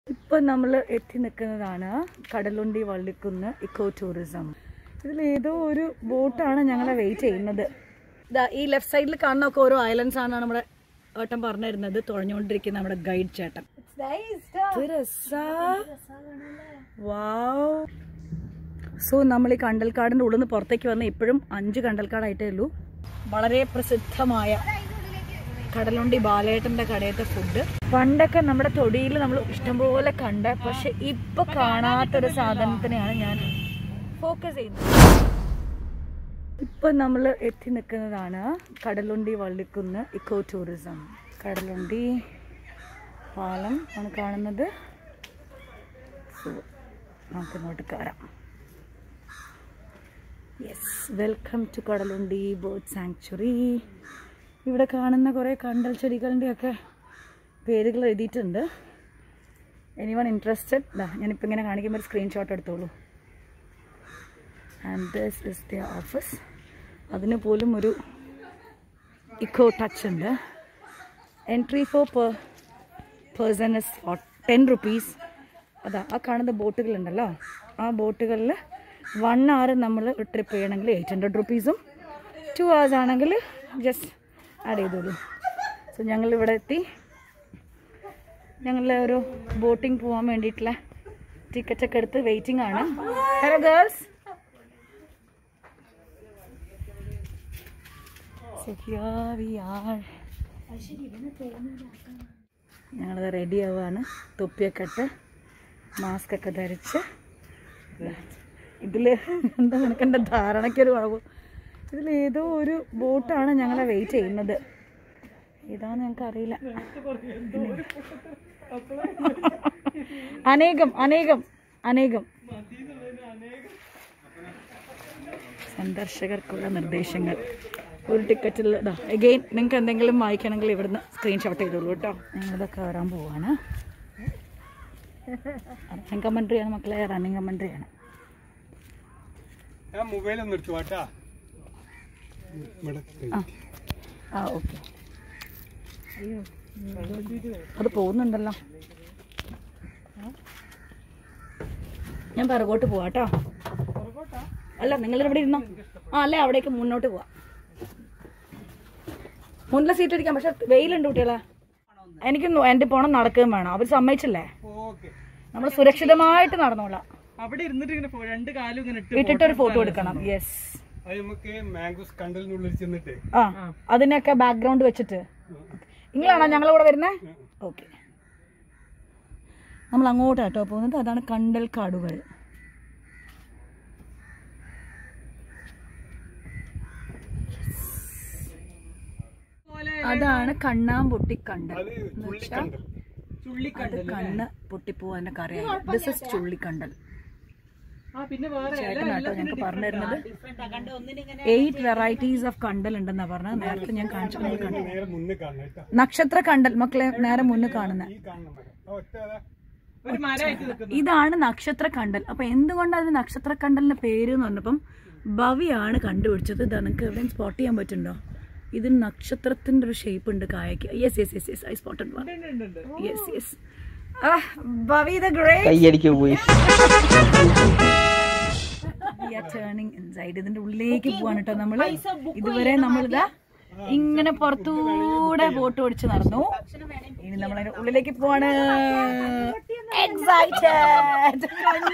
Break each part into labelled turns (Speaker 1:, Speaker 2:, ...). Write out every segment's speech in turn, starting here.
Speaker 1: ഇപ്പൊ നമ്മൾ എത്തി നിൽക്കുന്നതാണ് കടലുണ്ടി വള്ളിക്കുന്ന് ഇക്കോ ടൂറിസം ഇതിൽ ഏതോ ഒരു ബോട്ടാണ് ഞങ്ങളെ വെയിറ്റ് ചെയ്യുന്നത് ഇതാ ഈ ലെഫ്റ്റ് സൈഡിൽ കാണുന്നൊക്കെ ഓരോ ഐലൻഡ്സ് ആണ് നമ്മുടെ ഏട്ടൻ പറഞ്ഞു തരുന്നത് തുഴഞ്ഞുകൊണ്ടിരിക്കുന്ന നമ്മുടെ ഗൈഡ് ചേട്ടൻ സോ നമ്മൾ ഈ കണ്ടൽക്കാടിന്റെ ഉള്ളിൽ നിന്ന് പുറത്തേക്ക് വന്ന് ഇപ്പോഴും അഞ്ച് കണ്ടൽക്കാടായിട്ടേ ഉള്ളൂ വളരെ പ്രസിദ്ധമായ കടലുണ്ടി ബാലേട്ടന്റെ കടയത്തെ ഫുഡ് പണ്ടൊക്കെ നമ്മുടെ തൊടിയിൽ നമ്മൾ ഇഷ്ടംപോലെ കണ്ട പക്ഷെ ഇപ്പൊ കാണാത്തൊരു സാധനത്തിനെയാണ് ഞാൻ ഫോക്കസ് ചെയ്യുന്നത് ഇപ്പൊ നമ്മൾ എത്തി നിൽക്കുന്നതാണ് കടലുണ്ടി വള്ളിക്കുന്ന് ഇക്കോ ടൂറിസം കടലുണ്ടി പാലം ആണ് കാണുന്നത് സോ നമുക്ക് ഇങ്ങോട്ട് കയറാം yes welcome to Kadalundi bird sanctuary ഇവിടെ കാണുന്ന കുറേ കണ്ടൽ ചെടികളുടെയൊക്കെ പേരുകൾ എഴുതിയിട്ടുണ്ട് എനി വൺ ഇൻട്രസ്റ്റഡ് ഇതാ ഞാനിപ്പോൾ ഇങ്ങനെ കാണിക്കുമ്പോൾ ഒരു സ്ക്രീൻഷോട്ട് എടുത്തോളൂ and this is the office അതിന് പോലും ഒരു ഇക്കോ ടച്ച് ഉണ്ട് entry for per person is ten rupees അതാ ആ കാണുന്ന ബോട്ടുകളുണ്ടല്ലോ ആ ബോട്ടുകളിൽ വൺ അവർ നമ്മൾ ട്രിപ്പ് ചെയ്യണമെങ്കിൽ എയ്റ്റ് ഹൺഡ്രഡ് റുപ്പീസും ടു അവേഴ്സ് ആണെങ്കിൽ ജസ്റ്റ് ആഡ് ചെയ്തോളൂ സോ ഞങ്ങൾ ഇവിടെ എത്തി ഞങ്ങൾ ഒരു ബോട്ടിംഗ് പോകാൻ വേണ്ടിയിട്ടുള്ള ടിക്കറ്റ് ഒക്കെ എടുത്ത് വെയിറ്റിംഗ് ആണ് ഹലോ ഗേൾസ് ഞങ്ങളത് റെഡി ആവുകയാണ് തൊപ്പിയൊക്കെ ഇട്ട് മാസ്ക് ഒക്കെ ധരിച്ച് ഇതിൽ എന്താ നിനക്കെൻ്റെ ധാരണയ്ക്കൊരു കുഴപ്പം ഇതിൽ ഏതോ ഒരു ബോട്ടാണ് ഞങ്ങളെ വെയിറ്റ് ചെയ്യുന്നത് ഏതാന്ന് ഞങ്ങൾക്ക് അറിയില്ല അനേകം അനേകം അനേകം സന്ദർശകർക്കുള്ള നിർദ്ദേശങ്ങൾ ഒരു ടിക്കറ്റിൽ ഇതാ എഗെയിൻ നിങ്ങൾക്ക് എന്തെങ്കിലും വായിക്കണമെങ്കിൽ ഇവിടുന്ന് സ്ക്രീൻഷോട്ട് ചെയ്തോളൂ കേട്ടോ ഞങ്ങളിതൊക്കെ വരാൻ പോവാണ് റണ്ണിങ് കമൻട്രിയാണ് മക്കളെ റണ്ണിങ് കമൻട്രിയാണ്
Speaker 2: ഞാൻ മൊബൈൽ ഒന്ന് എടുത്തു വാട്ടാ ഇവിടെ
Speaker 1: ആ ആ ഓക്കെ അത് പോകുന്നുണ്ടല്ലോ ഞാൻ പിറകോട്ട് പോവാ കേട്ടോ അല്ല നിങ്ങൾ ഇവിടെ ഇരുന്നോ ആ അല്ലേ അവിടേക്ക് മുന്നോട്ട് പോവാ മുന്നിലെ സീറ്റ് ഇരിക്കാം പക്ഷെ വെയിലുണ്ട് കുട്ടികളെ എനിക്ക് എൻ്റെ പോണം നടക്കുകയും വേണം അവർ സമ്മതിച്ചില്ലേ
Speaker 2: ഓക്കെ
Speaker 1: നമ്മൾ സുരക്ഷിതമായിട്ട് നടന്നോളാം
Speaker 3: അവിടെ ഇരുന്നിട്ട് ഇങ്ങനെ പോ- രണ്ട് കാലും ഇങ്ങനെ ഇട്ട്
Speaker 1: ഇട്ടിട്ട് ഒരു ഫോട്ടോ എടുക്കണം യെസ്
Speaker 2: അത് നമുക്ക് മാംഗോസ് കണ്ടലിനുള്ളിൽ ചെന്നിട്ട്
Speaker 1: ആ അതിനൊക്കെ ബാക്ക്ഗ്രൗണ്ട് വെച്ചിട്ട് നിങ്ങളാണോ ഞങ്ങളുടെ കൂടെ വരുന്നത് ഓക്കെ നമ്മൾ അങ്ങോട്ടാട്ടോ പോകുന്നത് അതാണ് കണ്ടൽ കാടുകൾ അതാണ് കണ്ണാമ്പൊട്ടി കണ്ടൽ
Speaker 2: അത് ചുള്ളിക്കണ്ടൽ
Speaker 1: അത് കണ്ണ് പൊട്ടിപ്പോവാന്റെ കറിയാണ് ദിസ് ഇസ് ചുള്ളിക്കണ്ടൽ
Speaker 3: ആ പിന്നെ വേറെ
Speaker 1: ചേട്ടനാട്ടോ ഞങ്ങൾക്ക് പറഞ്ഞു തരുന്നത് എയ്റ്റ് വെറൈറ്റീസ് ഓഫ് കണ്ടൽ ഉണ്ടെന്നാ പറഞ്ഞത് നേരത്തെ ഞാൻ കാണിച്ചു നിങ്ങൾ കണ്ടു
Speaker 2: നേരെ മുന്നിൽ കാണണം കേട്ടോ
Speaker 1: നക്ഷത്ര കണ്ടൽ മക്കളെ നേരെ മുന്നിൽ കാണുന്നത്
Speaker 2: ഈ കാണുന്ന മരം ആ ഒറ്റ അതാ
Speaker 3: ഒരു മരമായിട്ട് നിൽക്കുന്നു
Speaker 1: ഇതാണ് നക്ഷത്ര കണ്ടൽ അപ്പൊ എന്തുകൊണ്ടാണ് അതിന് നക്ഷത്ര കണ്ടലിന്റെ പേര് എന്ന് പറഞ്ഞപ്പം ഭവിയാണ് കണ്ടുപിടിച്ചത് ഇത് നിങ്ങൾക്ക് എവിടെയും സ്പോട്ട് ചെയ്യാൻ പറ്റുന്നുണ്ടോ ഇതിന് നക്ഷത്രത്തിന്റെ ഒരു ഷേപ്പ് ഉണ്ട് കായക്ക് yes yes yes yes I spotted one yes yes Bhavi the great
Speaker 4: കൈയടിക്ക് പോയി
Speaker 1: വി ആർ ടേണിംഗ് ഇൻസൈഡ് ഇതിന്റെ ഉള്ളിലേക്ക് പോവാണ് കേട്ടോ നമ്മള് ഇതുവരെ നമ്മളിതാ ഇങ്ങനെ പുറത്തൂടെ ബോട്ട് ഓടിച്ച് നടന്നു ഇനി നമ്മൾ അതിന്റെ ഉള്ളിലേക്ക് പോവാണ് എക്സൈറ്റഡ്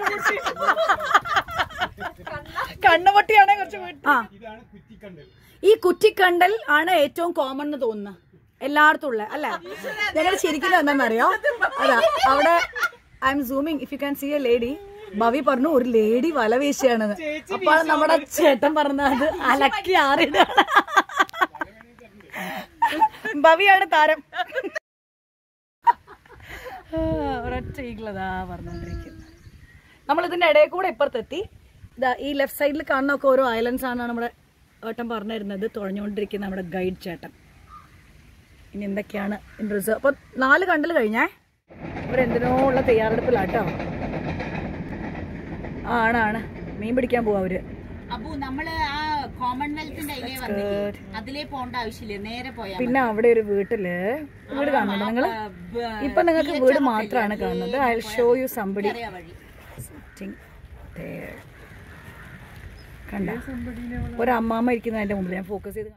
Speaker 1: കണ്ണുപൊട്ടിയാണെ കുറച്ച് വീട്ട്- ആ
Speaker 2: ഇതാണ് കുറ്റിക്കണ്ടൽ
Speaker 1: ഈ കുറ്റിക്കണ്ടൽ ആണ് ഏറ്റവും കോമൺ എന്ന് തോന്നുന്നു എല്ലായിടത്തും ഉള്ള അല്ല ഞങ്ങൾ ശരിക്കും എന്താണെന്നറിയോ അതാ അവിടെ I'm zooming if you can see a lady Bhavi പറഞ്ഞു ഒരു ലേഡി വല വീശിയാണെന്ന് അപ്പോൾ നമ്മുടെ ചേട്ടൻ പറഞ്ഞത് അലക്കി ആറിടാണ് ഭവിയാണ് താരം ആ, ഒരൊറ്റ ഈഗിളതാ പറഞ്ഞോണ്ടിരിക്കും നമ്മൾ ഇതിന്റെ ഇടയിൽ കൂടെ ഇപ്പുറത്തെത്തി ഇതാ ഈ ലെഫ്റ്റ് സൈഡിൽ കാണുന്നൊക്കെ ഓരോ ഐലൻഡ്സ് ആണ് നമ്മുടെ ഏട്ടൻ പറഞ്ഞു തരുന്നത് തുഴഞ്ഞുകൊണ്ടിരിക്കുന്ന നമ്മുടെ ഗൈഡ് ചേട്ടൻ ഇനി എന്തൊക്കെയാണ് റിസർവ് അപ്പൊ നാല് കണ്ടൽ കഴിഞ്ഞേ ഇവരെന്തിനോ ഉള്ള തയ്യാറെടുപ്പിലാട്ടോ ആണാണ് മീൻ പിടിക്കാൻ പോവാ അവര്
Speaker 5: അപ്പു നമ്മള് ആ
Speaker 4: കോമൺവെൽത്തിന്റെ അതിലേ വന്നില്ലേ അതിലേ പോണ്ട ആവശ്യമില്ല നേരെ പോയാ
Speaker 1: പിന്നെ അവിടെ ഒരു വീട്ടില് വീട് കാണുന്നുണ്ട് നിങ്ങള് ഇപ്പൊ നിങ്ങൾക്ക് വീട് മാത്രമാണ് കാണുന്നത് ഐ ഷോ യു സംബടി
Speaker 4: വഴി
Speaker 1: കണ്ട ഒരു അമ്മാമ്മ ഇരിക്കുന്ന അതിന്റെ മുമ്പിൽ ഞാൻ ഫോക്കസ് ചെയ്ത്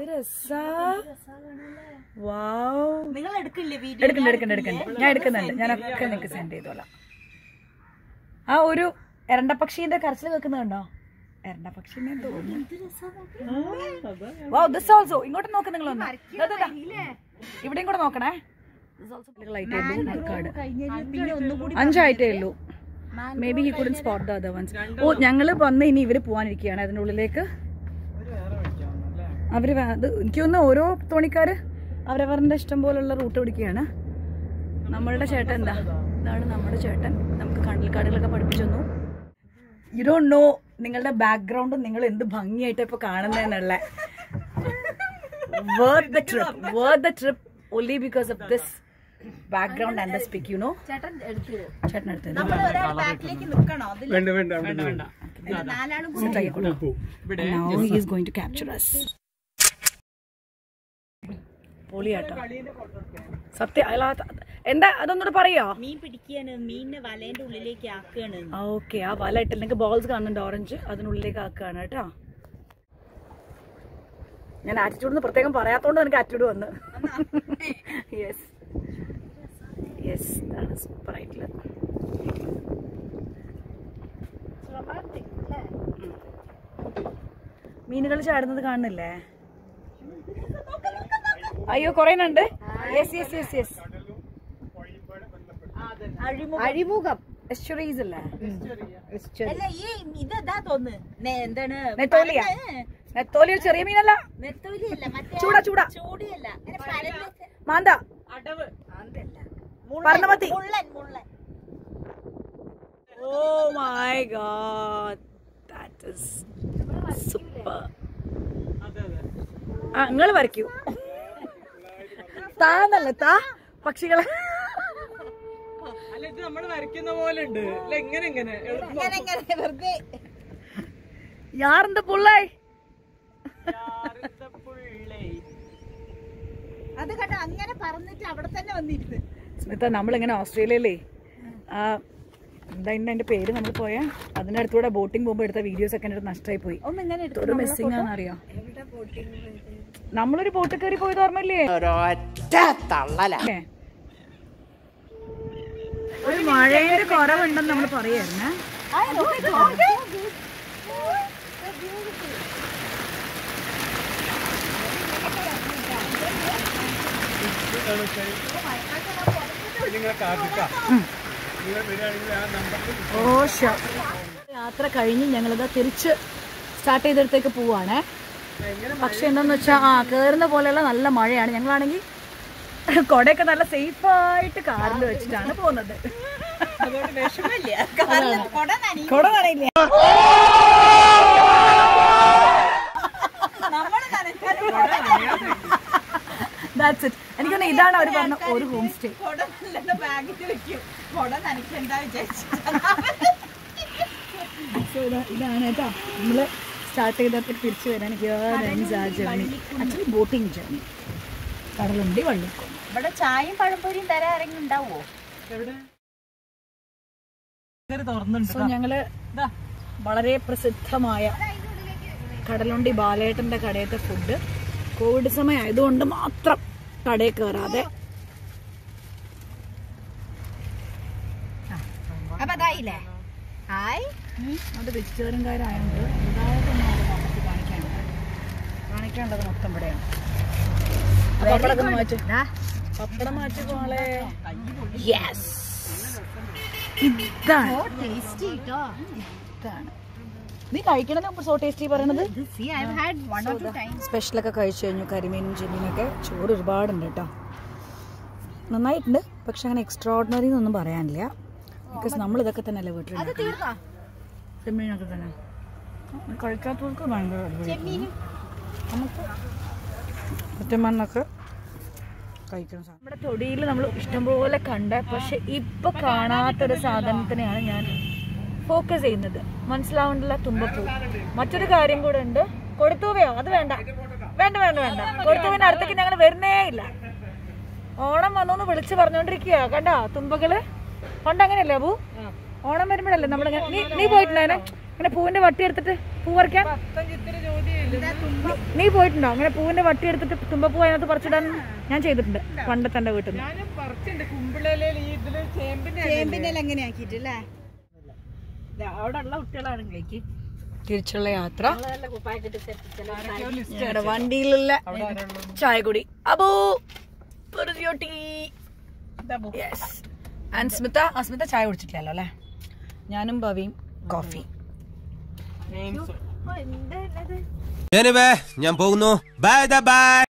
Speaker 4: നിങ്ങൾ എടുക്കില്ലേ വീഡിയോ
Speaker 1: എടുക്കണ്ട എടുക്കണ്ട എടുക്കണ്ട ഞാൻ എടുക്കുന്നുണ്ട് ഞാനൊക്കെ നിങ്ങൾക്ക് സെൻഡ് ചെയ്തോളാം ആ ഒരു എരണ്ടപക്ഷീന്റെ കരച്ചിൽ വെക്കുന്നുണ്ടോ എരണ്ടപക്ഷീനെ തോന്നുന്നു Wow, this also. ഇങ്ങോട്ട് നോക്ക് നിങ്ങളൊന്ന് ദാ, ദാ, ദാ. ഇവിടെയും കൂടെ നോക്കണേ This also light ആയിട്ടുള്ളൂ, കാട്. അഞ്ചായിട്ടേ ഉള്ളൂ maybe he couldn't spot the other ones ഓ ഞങ്ങള് വന്ന് ഇനി ഇവര് പോവാനിരിക്കുകയാണ് അതിന്റെ ഉള്ളിലേക്ക് അവര് വേ- അത് എനിക്ക് തോന്നുന്നു ഓരോ തോണിക്കാര് അവരവരുടെ ഇഷ്ടം പോലുള്ള റൂട്ട് പിടിക്കുകയാണ് നമ്മളുടെ ചേട്ടൻ എന്താ ഇതാണ് നമ്മുടെ ചേട്ടൻ നമുക്ക് കണ്ടൽക്കാടുകളൊക്കെ പഠിപ്പിച്ചു തന്നു യു ഡോണ്ട് നോ നിങ്ങളുടെ ബാക്ക്ഗ്രൗണ്ട് നിങ്ങൾ എന്ത് ഭംഗിയായിട്ട് ഇപ്പൊ കാണുന്നതെന്നുള്ള worth the trip worth the trip only because of this background and the speak you know
Speaker 4: ചേട്ടൻ എടുത്തിരോ
Speaker 1: ചേട്ടൻ എടുത്തത്
Speaker 4: ഒരാൾ ബാക്കിലേക്ക് നിൽക്കണോ അതിൽ
Speaker 2: വേണ്ട വേണ്ട വേണ്ട വേണ്ട
Speaker 4: നാലാളും
Speaker 1: Now he is going to capture us. പൊളിയാട്ടോ സത്യം അല്ല, അത് എന്താ അതൊന്നുകൂടെ പറയോ
Speaker 4: മീൻ പിടിക്കാണ് മീനിനെ വലേന്റെ ഉള്ളിലേക്ക് ആക്കുകയാണ്
Speaker 1: ഓക്കെ ആ വല ഇട്ടില്ല നിങ്ങൾക്ക് ബോൾസ് കാണുന്നുണ്ട് ഓറഞ്ച് അതിനുള്ളിലേക്ക് ആക്കുകയാണ് കേട്ടോ ഞാൻ ആറ്റിറ്റ്യൂഡ് പ്രത്യേകം പറയാത്തോണ്ട് എനിക്ക് ആറ്റിറ്റ്യൂഡ് വന്ന് യെസ് യെസ് ആണ് സൂപ്പർ ആയിട്ടുള്ളത് മീനുകൾ ചാടുന്നത് കാണുന്നില്ലേ അയ്യോ കൊറേ ഉണ്ട് യെസ് യെസ് യെസ് യെസ്
Speaker 4: അഴിമുഖം
Speaker 1: എസ്റ്ററീസ് അല്ലേ
Speaker 4: അല്ല ഈ ഇതെന്താ തോന്നുന്നു നെ- എന്താണ്
Speaker 1: നെത്തോലിയാ നെത്തോലി ഒരു ചെറിയ മീനല്ല
Speaker 4: നെത്തോലിയല്ല മറ്റേ
Speaker 1: ചൂട ചൂട
Speaker 4: ചൂടിയല്ല അങ്ങനെ പരല്
Speaker 1: മാന്ത
Speaker 3: അടവ്
Speaker 1: പറഞ്ഞമതി
Speaker 4: മുള്ളൻ മുള്ളൻ
Speaker 1: oh my god that is super
Speaker 3: അതെ അതെ
Speaker 1: ആ നിങ്ങൾ വരയ്ക്കൂ താന്നല്ല താ പക്ഷികളെ
Speaker 3: അല്ല ഇത് നമ്മൾ വരയ്ക്കുന്ന പോലെ ഉണ്ട് അല്ല എങ്ങനെ എങ്ങനെ എളുപ്പം
Speaker 4: ഇങ്ങനെ ഇങ്ങനെ വെറുതെ
Speaker 1: യാറിന്റെ പുള്ളേ
Speaker 3: യാറിന്റെ പുള്ളേ.
Speaker 4: അത് കണ്ട അങ്ങനെ പറഞ്ഞിട്ട് അവിടെ തന്നെ വന്നിരുന്നു
Speaker 1: സ്മിത നമ്മളിങ്ങനെ ഓസ്ട്രേലിയയിലേ ആ എന്താ ഇന്ന് അതിന്റെ പേര് നമ്മൾ പോയ അതിന്റെ അടുത്തൂടെ ബോട്ടിംഗ് പോകുമ്പോൾ എടുത്ത വീഡിയോസ് ഒക്കെ എൻ്റെ നഷ്ടമായി പോയി
Speaker 4: ഒന്ന് ഇങ്ങനെ
Speaker 1: ഒരു മിസ്സിംഗ് ആണെന്നറിയോ നമ്മളൊരു ബോട്ട് കയറി പോയത് ഓർമ്മയില്ലേ ഏ. ഒരു മഴയുടെ കുറവുണ്ടെന്ന് നമ്മൾ പറയായിരുന്നേ
Speaker 2: നിങ്ങളെ കാത്തിക്കാം നിങ്ങൾ വരികയാണെങ്കിൽ ആ നമ്പറിൽ
Speaker 1: ഓ ഷോ യാത്ര കഴിഞ്ഞ് ഞങ്ങളിത് തിരിച്ച് സ്റ്റാർട്ട് ചെയ്തെടുത്തേക്ക് പോവാണേ പക്ഷെ എന്താന്ന് വെച്ചാൽ ആ കയറുന്ന പോലെയുള്ള നല്ല മഴയാണ് ഞങ്ങളാണെങ്കിൽ കൊടയൊക്കെ നല്ല സേഫായിട്ട് കാറിൽ വെച്ചിട്ടാണ് പോകുന്നത്
Speaker 4: അതുകൊണ്ട് വിഷമില്ല കാരണം കൊട നനയും
Speaker 1: കൊട നനയില്ല
Speaker 4: നമ്മള് നനച്ചാലും കൊട നനയും.
Speaker 1: ദാറ്റ്സ് ഇറ്റ് എനിക്ക് തോന്നുന്നു ഇതാണ് അവർ പറഞ്ഞ ഒരു ഹോം സ്റ്റേ
Speaker 4: കൊട നല്ലോണം ബാഗിൽ വെക്കും കൊട നനയ്ക്കണ്ട വിചാരിച്ചു
Speaker 1: സോ ഇതാണ് കേട്ടോ നമ്മള് സ്റ്റാർട്ട് ചെയ്തപ്പോൾ തിരിച്ചു വരാൻ journey actually boating journey Kadalundi വള്ളിക്കോ
Speaker 4: ഇവിടെ ചായയും പഴംപൊരിയും തരാൻ ആരെങ്കിലും ഉണ്ടാവോ
Speaker 3: എവിടെ ഇങ്ങനെ തുറന്നുണ്ട്
Speaker 1: സോ ഞങ്ങള് വളരെ പ്രസിദ്ധമായ കടലുണ്ടി ബാലേട്ടന്റെ കടയത്തെ ഫുഡ് കോവിഡ് സമയം ആയതുകൊണ്ട് മാത്രം കടയിൽ കയറാതെ
Speaker 4: അപ്പൊ അതായില്ലേ ഹായ്
Speaker 1: അത് വെജിറ്റേറിയൻകാരായതുകൊണ്ട് ഇതായിട്ടൊന്നും അവിടെ നമുക്ക് കാണിക്കാനുണ്ട് കാണിക്കാനുള്ളത് മൊത്തം ഇവിടെയാണ് പപ്പടം മാറ്റി പപ്പടം മാറ്റി പോളെ യെസ് ഇതാണ്
Speaker 4: ടേസ്റ്റി കേട്ടോ
Speaker 1: ഇതാണ് നീ കഴിക്കണമെന്ന് സോ ടേസ്റ്റി പറയണത്
Speaker 4: see I had one or two time
Speaker 1: സ്പെഷ്യലൊക്കെ കഴിച്ചു കഴിഞ്ഞു കരിമീനും ചെമ്മീനൊക്കെ ചോറ് ഒരുപാടുണ്ട് കേട്ടോ നന്നായിട്ടുണ്ട് പക്ഷെ അങ്ങനെ എക്സ്ട്രാ ഓർഡിനറി എന്നൊന്നും പറയാനില്ല ബിക്കോസ് നമ്മൾ ഇതൊക്കെ തന്നെയല്ലേ വീട്ടിൽ
Speaker 4: തീർന്നോ
Speaker 1: ചെമ്മീനൊക്കെ തന്നെ കഴിക്കാത്തവർക്ക് ഭയങ്കര അടിപൊളി.
Speaker 4: ചെമ്മീനും
Speaker 1: നമുക്ക് ഒറ്റമണ്ണൊക്കെ കഴിക്കണം നമ്മുടെ തൊടിയിൽ നമ്മൾ ഇഷ്ടംപോലെ കണ്ട പക്ഷെ ഇപ്പൊ കാണാത്തൊരു സാധനത്തിനെയാണ് ഞാൻ ഫോക്കസ് ചെയ്യുന്നത് മനസ്സിലാവേണ്ടില്ല തുമ്പപ്പൂ മറ്റൊരു കാര്യം കൂടെ ഉണ്ട് കൊടുത്തൂവയോ അത് വേണ്ട വേണ്ട വേണ്ട വേണ്ട കൊടുത്തൂവിന്റെ അടുത്തേക്ക് ഞങ്ങൾ വരുന്നേ ഇല്ല ഓണം വന്നു വിളിച്ചു പറഞ്ഞോണ്ടിരിക്കുക കണ്ടോ തുമ്പകള് പണ്ട് അങ്ങനെയല്ലേ അബു ഓണം വരുമ്പോഴല്ലേ നമ്മുടെ ഇങ്ങനെ- നീ നീ പോയിട്ടുണ്ടായിരുന്നെ ഇങ്ങനെ പൂവിന്റെ വട്ടി എടുത്തിട്ട് പൂ പറിക്കാൻ നീ- നീ പോയിട്ടുണ്ടോ അങ്ങനെ പൂവിന്റെ വട്ടി എടുത്തിട്ട് തുമ്പപ്പൂ അതിനകത്ത് പറിച്ചിടാൻ ഞാൻ ചെയ്തിട്ടുണ്ട് പണ്ടത്തെ എന്റെ വീട്ടിൽ നിന്ന്
Speaker 3: ഞാനും പറിച്ചുണ്ട് കുമ്പിളയിലെ ഈ ഇതില് ചേമ്പിന്റെ
Speaker 4: ചേമ്പിന്റെ എങ്ങനെ ആക്കിയിട്ടില്ലേ
Speaker 3: അവിടെ ഉള്ള കുട്ടികളാണെങ്കിലേക്ക്
Speaker 1: തിരിച്ചുള്ള യാത്ര ഞങ്ങളുടെ വണ്ടിയിലുള്ള ചായ കുടി അബൂ പൊറുതിയോട്ടി യെസ് ആൻഡ് സ്മിത ആ സ്മിത ചായ കുടിച്ചിട്ടില്ലല്ലോ അല്ലേ ഞാനും ഭവിയും കോഫി
Speaker 2: ഞാൻ പോകുന്നു ബൈ ബൈ